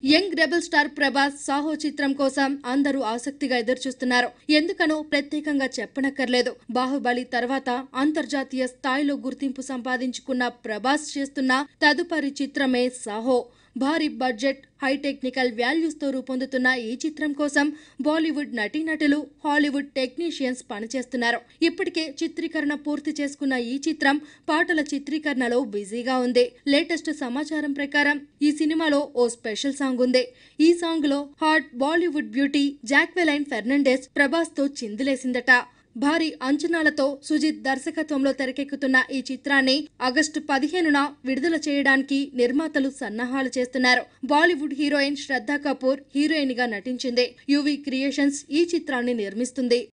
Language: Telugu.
young rebel star Prabhas Saaho చిత్రం కోసం అందరూ ఆసక్తిగా ఎదురుచూస్తున్నారు ఎందుకనో ప్రత్యేకంగా చెప్పనక్కర్లేదు బాహుబలి తర్వాత అంతర్జాతీయ స్థాయిలో గుర్తింపు సంపాదించుకున్న ప్రభాస్ చేస్తున్న తదుపరి చిత్రమే సాహో భారీ బడ్జెట్ హై టెక్నికల్ వాల్యూస్ తో రూపొందుతున్న ఈ చిత్రం కోసం బాలీవుడ్ నటీనటులు హాలీవుడ్ టెక్నీషియన్స్ పనిచేస్తున్నారు ఇప్పటికే చిత్రీకరణ పూర్తి చేసుకున్న ఈ చిత్రం పాటల చిత్రీకరణలో బిజీగా ఉంది లేటెస్ట్ సమాచారం ప్రకారం ఈ సినిమాలో ఓ స్పెషల్ సాంగ్ ఉంది ఈ సాంగ్ లో hot Bollywood beauty Jacqueline Fernandes Prabhas తో చిందులేసిందట భారీ అంచనాలతో సుజిత్ దర్శకత్వంలో తెరకెక్కుతున్న ఈ చిత్రాన్ని ఆగస్టు పదిహేనున విడుదల చేయడానికి నిర్మాతలు సన్నాహాలు చేస్తున్నారు Bollywood heroine Shraddha Kapoor heroine గా నటించింది యువి క్రియేషన్స్ ఈ చిత్రాన్ని నిర్మిస్తుంది